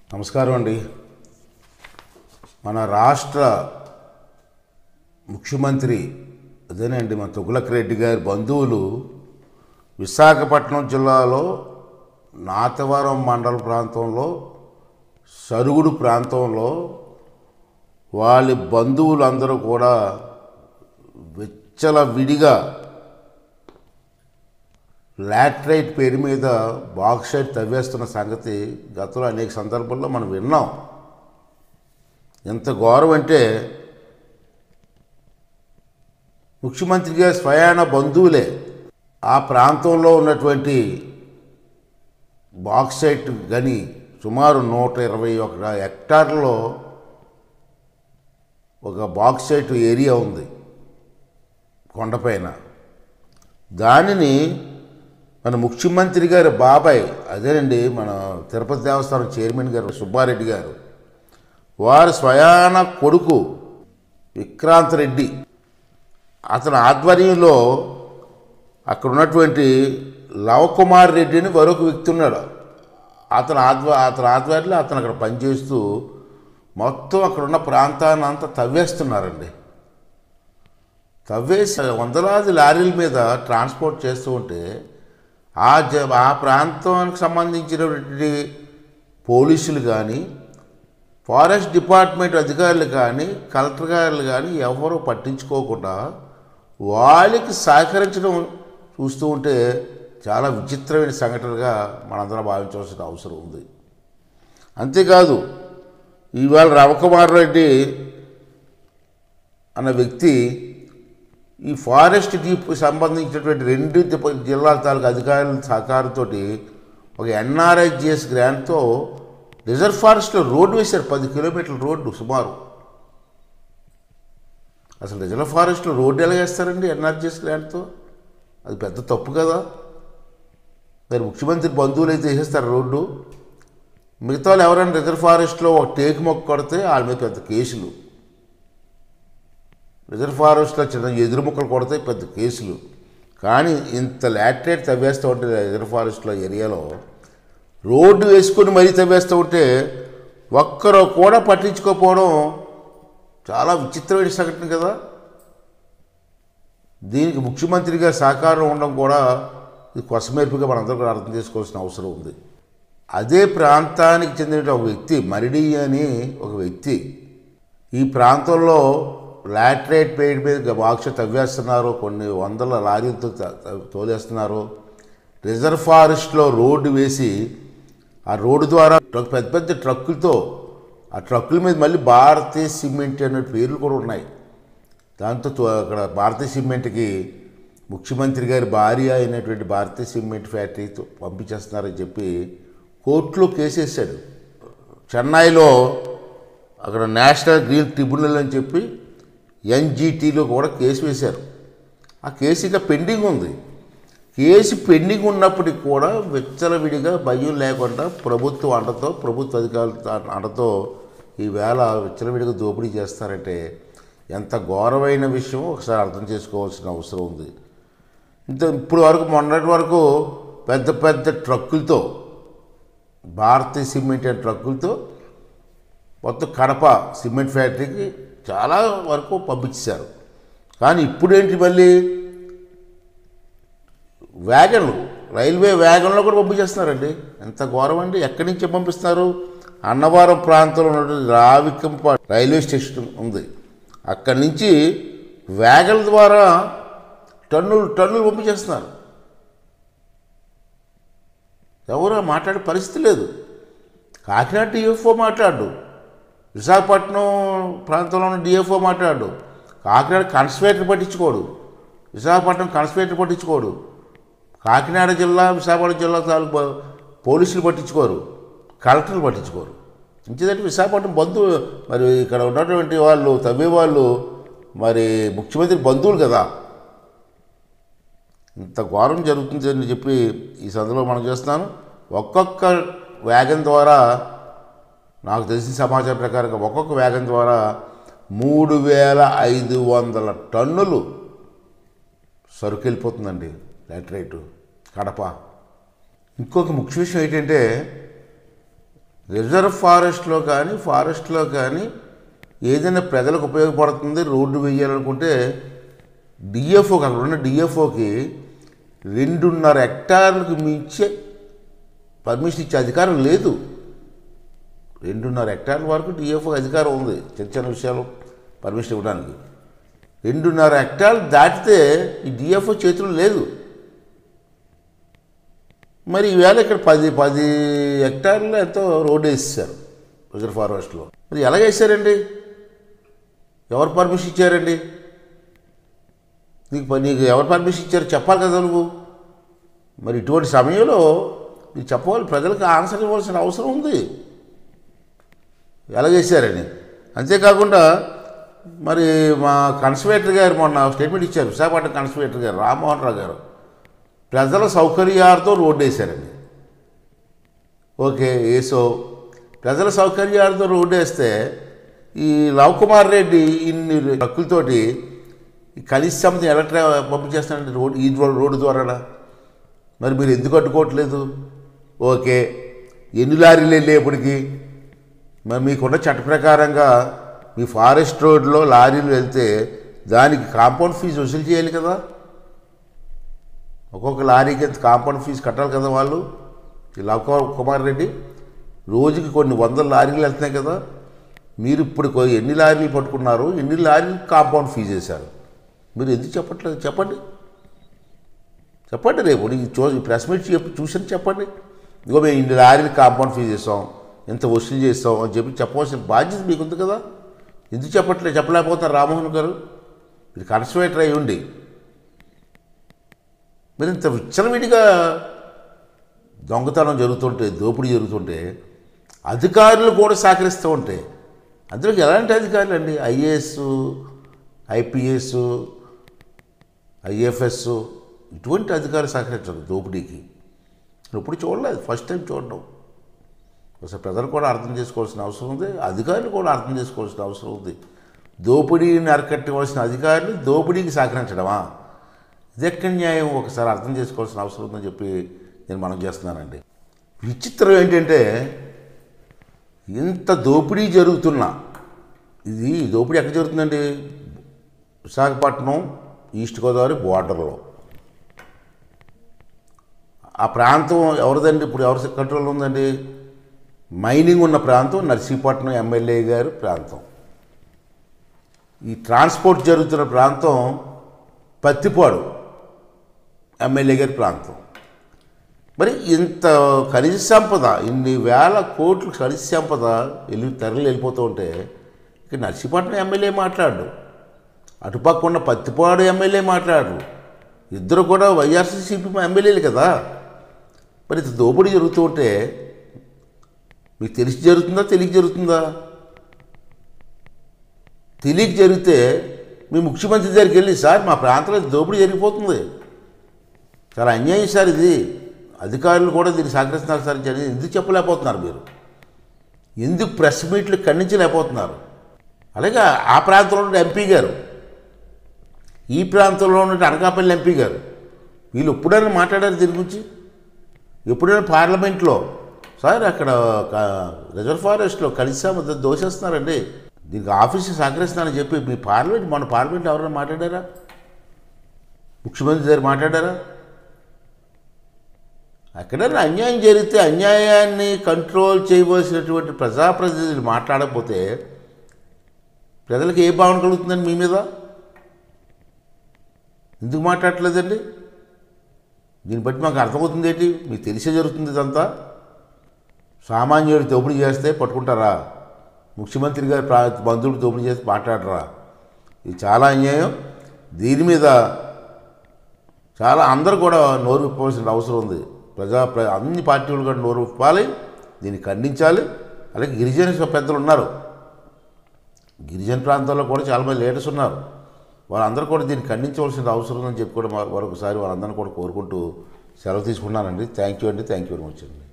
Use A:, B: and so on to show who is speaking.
A: నమస్కారం అండి మన రాష్ట్ర ముఖ్యమంత్రి అదేనండి మన తుగులక్ రెడ్డి గారి బంధువులు విశాఖపట్నం జిల్లాలో నాతవరం మండల ప్రాంతంలో సరుగుడు ప్రాంతంలో వాళ్ళ బంధువులందరూ కూడా వెచ్చల విడిగా లాట్రైట్ పేరు మీద బాక్సైట్ తవ్వేస్తున్న సంగతి గతంలో అనేక సందర్భాల్లో మనం విన్నాం ఎంత ఘోరం అంటే ముఖ్యమంత్రి గారి స్వయాన బంధువులే ఆ ప్రాంతంలో ఉన్నటువంటి బాక్సైట్ గని సుమారు నూట ఇరవై ఒక హెక్టార్లో ఒక బాక్సైట్ ఏరియా ఉంది కొండపైన దానిని మన ముఖ్యమంత్రి గారి బాబాయ్ అదేనండి మన తిరుపతి దేవస్థానం చైర్మన్ గారు సుబ్బారెడ్డి గారు వారి స్వయాన కొడుకు విక్రాంత్ రెడ్డి అతని ఆధ్వర్యంలో అక్కడ ఉన్నటువంటి లవకుమార్ రెడ్డిని మరొక వ్యక్తి ఉన్నాడు అతని ఆధ్వ అతని ఆధ్వర్యంలో అతను అక్కడ పనిచేస్తూ మొత్తం అక్కడ ఉన్న ప్రాంతాన్ని అంతా తవ్వేస్తున్నారండి తవ్వేసి వందలాది లారీల మీద ట్రాన్స్పోర్ట్ చేస్తూ ఉంటే ఆ జ ఆ ప్రాంతానికి సంబంధించినటువంటి పోలీసులు కానీ ఫారెస్ట్ డిపార్ట్మెంట్ అధికారులు కానీ కలెక్టర్ గారులు కానీ ఎవరూ పట్టించుకోకుండా వాళ్ళకి సహకరించడం చూస్తూ ఉంటే చాలా విచిత్రమైన సంఘటనగా మనందరం భావించవలసిన అవసరం ఉంది అంతేకాదు ఇవాళ రవికుమార్ రెడ్డి అన్న వ్యక్తి ఈ ఫారెస్ట్ డీప్ సంబంధించినటువంటి రెండు దిప- జిల్లాల తాలూకు అధికారుల సహకారంతో ఒక ఎన్ఆర్ఐజిఎస్ గ్రాంట్తో రిజర్వ్ ఫారెస్ట్లో రోడ్డు వేశారు పది కిలోమీటర్ల రోడ్డు సుమారు అసలు రిజర్వ్ ఫారెస్ట్లో రోడ్డు ఎలా వేస్తారండి ఎన్ఆర్జిఎస్ గ్రాంట్తో అది పెద్ద తప్పు కదా మరి ముఖ్యమంత్రి బంధువులు అయితే వేసేస్తారు రోడ్డు మిగతా వాళ్ళు ఎవరైనా రిజర్వ్ ఫారెస్ట్లో ఒక టేకు మొక్క కొడితే వాళ్ళ మీద పెద్ద కేసులు రిజర్వ్ ఫారెస్ట్లో చిన్న ఎదురు ముక్కలు కొడితే పెద్ద కేసులు కానీ ఇంత లాటరేట్ తవ్వేస్తూ ఉంటే రిజర్వ్ ఫారెస్ట్లో ఏరియాలో రోడ్డు వేసుకొని మరీ తవ్వేస్తూ ఉంటే ఒక్కరు కూడా పట్టించుకోకపోవడం చాలా విచిత్రమైన సంఘటన కదా దీనికి ముఖ్యమంత్రిగా సహకారం ఉండడం కూడా ఇది కొసమేర్పుగా మనందరం కూడా అర్థం చేసుకోవాల్సిన అవసరం ఉంది అదే ప్రాంతానికి చెందిన ఒక వ్యక్తి మరిడి అని ఒక వ్యక్తి ఈ ప్రాంతంలో లాటరైట్ పేరు మీద బాక్స్ తవ్వేస్తున్నారు కొన్ని వందల లారీలతో త- త- తోలేస్తున్నారు రిజర్వ్ ఫారెస్ట్లో రోడ్డు వేసి ఆ రోడ్డు ద్వారా ట్రక్ పెద్ద పెద్ద ట్రక్కులతో ఆ ట్రక్కుల మీద మళ్ళీ భారతీయ సిమెంట్ అనే పేర్లు కూడా ఉన్నాయి దాంతో తో- అక్కడ భారతీయ సిమెంట్కి ముఖ్యమంత్రి గారి భార్య అయినటువంటి భారతీయ సిమెంట్ ఫ్యాక్టరీతో పంపించేస్తున్నారని చెప్పి కోర్టులో కేసేసాడు చెన్నైలో అక్కడ నేషనల్ గ్రీన్ ట్రిబ్యునల్ అని చెప్పి ఎన్జిటీలో కూడా కేసు వేశారు ఆ కేసు ఇంకా పెండింగ్ ఉంది కేసు పెండింగ్ ఉన్నప్పటికి కూడా విచ్చలవిడిగా భయం లేకుండా ప్రభుత్వ అండతో ప్రభుత్వ అధికారులతో అండతో ఈవేళ విచ్చలవిడిగా దోపిడీ చేస్తారంటే ఎంత ఘోరమైన విషయం ఒకసారి అర్థం చేసుకోవాల్సిన అవసరం ఉంది ఇంత ఇప్పుడు వరకు మొన్నటి వరకు పెద్ద పెద్ద ట్రక్కులతో భారతీయ సిమెంట్ అనే ట్రక్కులతో మొత్తం కడప సిమెంట్ ఫ్యాక్టరీకి చాలా వరకు పంపించారు కానీ ఇప్పుడేంటి మళ్ళీ వ్యాగన్లు రైల్వే వ్యాగన్లో కూడా పంపించేస్తున్నారండి ఎంత ఘోరం అండి ఎక్కడి నుంచి పంపిస్తున్నారు అన్నవరం ప్రాంతంలో ఉన్నటువంటి రావికంప రైల్వే స్టేషన్ ఉంది అక్కడి నుంచి వ్యాగన్ల ద్వారా టన్నులు టన్నులు పంపించేస్తున్నారు ఎవరు మాట్లాడే పరిస్థితి లేదు కాకినాడ డిఎఫ్ఓ మాట్లాడు విశాఖపట్నం ప్రాంతంలో ఉన్న డిఎఫ్ఓ మాట్లాడు కాకినాడ కన్స్పేటర్ పట్టించుకోడు విశాఖపట్నం కన్స్పేటర్ పట్టించుకోడు కాకినాడ జిల్లా విశాఖపట్నం జిల్లా తాలూకు పోలీసులు పట్టించుకోరు కలెక్టర్లు పట్టించుకోరు ఇంకేదంటే విశాఖపట్నం బంధువు మరి ఇక్కడ ఉన్నటువంటి వాళ్ళు తవ్వే వాళ్ళు మరి ముఖ్యమంత్రి బంధువులు కదా ఇంత ఘోరం జరుగుతుంది అని చెప్పి ఈ సందర్భంలో మనం చేస్తున్నాను ఒక్కొక్క వ్యాగన్ ద్వారా నాకు తెలిసిన సమాచారం ప్రకారంగా ఒక్కొక్క వ్యాగన్ ద్వారా మూడు వేల ఐదు వందల టన్నులు సరుకు వెళ్ళిపోతుందండి లాటరైట్ కడప ఇంకొక ముఖ్య విషయం ఏంటంటే రిజర్వ్ ఫారెస్ట్లో కానీ ఫారెస్ట్లో కానీ ఏదైనా ప్రజలకు ఉపయోగపడుతుంది రోడ్డు వేయాలనుకుంటే డిఎఫ్ఓకి అక్కడ ఉన్న డిఎఫ్ఓకి రెండున్నర హెక్టార్లకు మించి పర్మిషన్ ఇచ్చే అధికారం లేదు రెండున్నర హెక్టార్ల వరకు డిఎఫ్ఓ అధికారం ఉంది చిన్న చిన్న విషయాలు పర్మిషన్ ఇవ్వడానికి రెండున్నర హెక్టార్లు దాటితే ఈ డిఎఫ్ఓ చేతులు లేదు మరి ఈవేళ ఇక్కడ పది పది హెక్టార్లు ఎంతో రోడ్డు వేసేసారు రిజర్వ్ ఫారెస్ట్లో మరి ఎలా వేసారండి ఎవరు పర్మిషన్ ఇచ్చారండి నీకు ప- నీకు ఎవరు పర్మిషన్ ఇచ్చారు చెప్పాలి కదా నువ్వు మరి ఇటువంటి సమయంలో నీకు చెప్పవాలి ప్రజలకు ఆన్సర్ ఇవ్వాల్సిన అవసరం ఉంది ఎలా చేశారని అంతేకాకుండా మరి మా కన్సర్వేటర్ గారు మొన్న స్టేట్మెంట్ ఇచ్చారు విశాఖపట్నం కన్సర్వేటర్ గారు రామ్మోహన్ రావు గారు ప్రజల సౌకర్యాలతో రోడ్డు వేశారండి ఓకే ఏసో ప్రజల సౌకర్యాలతో రోడ్డు వేస్తే ఈ లవ్ కుమార్ రెడ్డి ఇన్ని హక్కులతోటి ఈ కనీస సమితి ఎలా ట్రా పంపించేస్తానండి రోడ్ ఈ రోడ్ రోడ్డు ద్వారా మరి మీరు ఎందుకు అడ్డుకోవట్లేదు ఓకే ఎన్ని లారీలు వెళ్ళేప్పటికి మరి మీకున్న చట్ట ప్రకారంగా మీ ఫారెస్ట్ రోడ్లో లారీలు వెళ్తే దానికి కాంపౌండ్ ఫీజు వసూలు చేయాలి కదా ఒక్కొక్క లారీకి ఎంత కాంపౌండ్ ఫీజు కట్టాలి కదా వాళ్ళు ఈ లవ్ కుమార్- కుమార్ రెడ్డి రోజుకి కొన్ని వందల లారీలు వెళ్తున్నాయి కదా మీరు ఇప్పుడు కొ- ఎన్ని లారీలు పట్టుకున్నారు ఎన్ని లారీలు కాంపౌండ్ ఫీజు వేశారు మీరు ఎందుకు చెప్పట్లేదు చెప్పండి చెప్పండి రేపు ఈ చూ ఈ ప్రెస్ మీట్ చెప్పి చూసాను చెప్పండి ఇగో మేము ఇన్ని లారీలు కాంపౌండ్ ఫీజు చేస్తాం ఎంత వసూలు చేస్తాం అని చెప్పి చెప్పవలసిన బాధ్యత మీకు ఉంది కదా ఎందుకు చెప్పట్లేదు చెప్పలేకపోతున్నారు రామ్మోహన్ గారు మీరు కన్సర్వేటర్ అయి ఉండి మీరు ఇంత విచ్చలవిడిగా దొంగతనం జరుగుతుంటే దోపిడీ జరుగుతుంటే అధికారులు కూడా సహకరిస్తూ ఉంటే అందులోకి ఎలాంటి అధికారులు అండి ఐఏఎస్ ఐపీఎస్ ఐఎఫ్ఎస్ ఇటువంటి అధికారులు సహకరించరు దోపిడీకి నేను ఎప్పుడు చూడలేదు ఫస్ట్ టైం చూడడం అసలు ప్రజలు కూడా అర్థం చేసుకోవాల్సిన అవసరం ఉంది అధికారులు కూడా అర్థం చేసుకోవాల్సిన అవసరం ఉంది దోపిడీని అరికట్టవలసిన అధికారులు దోపిడీకి సహకరించడమా ఇదెక్కడి న్యాయం ఒకసారి అర్థం చేసుకోవాల్సిన అవసరం ఉందని చెప్పి నేను మనం చేస్తున్నానండి విచిత్రం ఏంటంటే ఇంత దోపిడీ జరుగుతున్నా ఇది దోపిడీ ఎక్కడ జరుగుతుందండి విశాఖపట్నం ఈస్ట్ గోదావరి బోర్డర్లో ఆ ప్రాంతం ఎవరిదండి ఇప్పుడు ఎవరి కంట్రోల్లో ఉందండి మైనింగ్ ఉన్న ప్రాంతం నర్సీపట్నం ఎమ్మెల్యే గారి ప్రాంతం ఈ ట్రాన్స్పోర్ట్ జరుగుతున్న ప్రాంతం పత్తిపాడు ఎమ్మెల్యే గారి ప్రాంతం మరి ఇంత ఖనిజ సంపద ఇన్ని వేల కోట్లు ఖనిజ సంపద వెళ్ళి తరలి వెళ్ళిపోతూ ఉంటే ఇక నర్సీపట్నం ఎమ్మెల్యే మాట్లాడు అటుపక్క ఉన్న పత్తిపాడు ఎమ్మెల్యే మాట్లాడరు ఇద్దరు కూడా వైఆర్సీసీపీ ఎమ్మెల్యేలు కదా మరి ఇంత దోపిడీ జరుగుతూ ఉంటే మీకు తెలిసి జరుగుతుందా తెలియక జరుగుతుందా తెలియక జరిగితే మీ ముఖ్యమంత్రి దగ్గరికి వెళ్ళి సార్ మా ప్రాంతంలో దోపిడీ జరిగిపోతుంది చాలా అన్యాయం సార్ ఇది అధికారులు కూడా దీన్ని సహకరిస్తున్నారు సార్ అని ఎందుకు చెప్పలేకపోతున్నారు మీరు ఎందుకు ప్రెస్ మీట్లు ఖండించలేకపోతున్నారు అలాగే ఆ ప్రాంతంలో ఉన్న ఎంపీ గారు ఈ ప్రాంతంలో ఉన్న అనకాపల్లి ఎంపీ గారు వీళ్ళు ఎప్పుడైనా మాట్లాడారు దీని గురించి ఎప్పుడైనా పార్లమెంట్లో సార్ అక్కడ క- రిజర్వ్ ఫారెస్ట్లో కలిసా దోషేస్తున్నారండి దీనికి ఆఫీసు సహకరిస్తున్నారని చెప్పి మీ పార్లమెంట్ మన పార్లమెంట్ ఎవరైనా మాట్లాడారా ముఖ్యమంత్రి దగ్గర మాట్లాడారా ఎక్కడైనా అన్యాయం జరిగితే అన్యాయాన్ని కంట్రోల్ చేయవలసినటువంటి ప్రజాప్రతినిధులు మాట్లాడకపోతే ప్రజలకు ఏ భావన కలుగుతుందండి మీ మీద ఎందుకు మాట్లాడట్లేదండి దీన్ని బట్టి మాకు అర్థమవుతుంది ఏంటి మీకు తెలిసే జరుగుతుంది ఇదంతా సామాన్యుడు దోపిడీ చేస్తే పట్టుకుంటారా ముఖ్యమంత్రి గారు ప్రా బంధువులు దోపిడీ చేసి మాట్లాడరా ఇది చాలా అన్యాయం దీని మీద చాలా అందరూ కూడా నోరు విప్పవలసిన అవసరం ఉంది ప్రజా ప్ర అన్ని పార్టీలు కూడా నోరు విప్పాలి దీన్ని ఖండించాలి అలాగే గిరిజన పెద్దలు ఉన్నారు గిరిజన ప్రాంతాల్లో కూడా చాలామంది లీడర్స్ ఉన్నారు వాళ్ళందరూ కూడా దీన్ని ఖండించవలసిన అవసరం ఉందని చెప్పి కూడా మరొకసారి వాళ్ళందరినీ కూడా కోరుకుంటూ సెలవు తీసుకున్నానండి థ్యాంక్ యూ అండి థ్యాంక్ యూ వెరీ మచ్ అండి